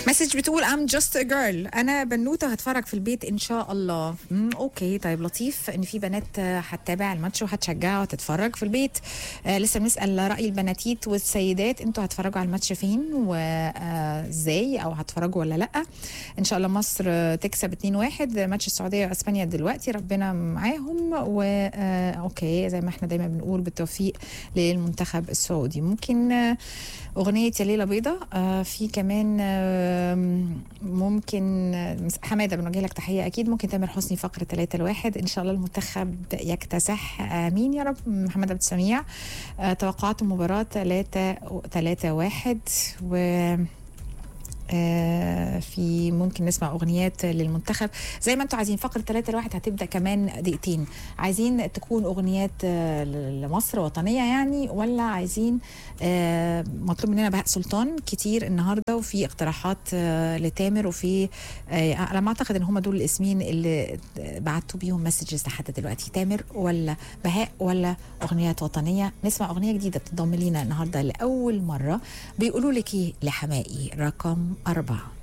مسج بتقول I'm just a girl انا بنوته هتفرج في البيت ان شاء الله مم اوكي طيب لطيف ان في بنات آه، هتتابع الماتش وهتشجعها وهتتفرج في البيت آه لسه بنسال راي البناتيت والسيدات انتوا هتتفرجوا على الماتش فين وازاي او هتتفرجوا ولا لا ان شاء الله مصر آه، تكسب 2-1 ماتش السعوديه واسبانيا دلوقتي ربنا معاهم و آه، اوكي زي ما احنا دايما بنقول بالتوفيق للمنتخب السعودي ممكن آه، اغنيه يا ليله بيضه آه، في كمان آم، ممكن آه، حماده بنوجه لك تحيه اكيد ممكن تامر حسني فقره 3 الواحد ان شاء الله المنتخب يكتسح امين يا رب محمد عبد السميع آه، توقعات المباراه 3 3 1 و آه، في ممكن نسمع اغنيات للمنتخب زي ما انتوا عايزين فقره 3 الواحد هتبدا كمان دقيقتين عايزين تكون اغنيات آه، ل- لمصر وطنيه يعني ولا عايزين آه، مطلوب مننا بهاء سلطان كتير النهارده وفي اقتراحات آه، لتامر وفي آه، على ما اعتقد ان هم دول الاسمين اللي بعتوا بيهم مسجز لحد دلوقتي تامر ولا بهاء ولا اغنيات وطنيه نسمع اغنيه جديده بتنضم لينا النهارده لاول مره بيقولوا لك ايه لحمائي رقم أربعة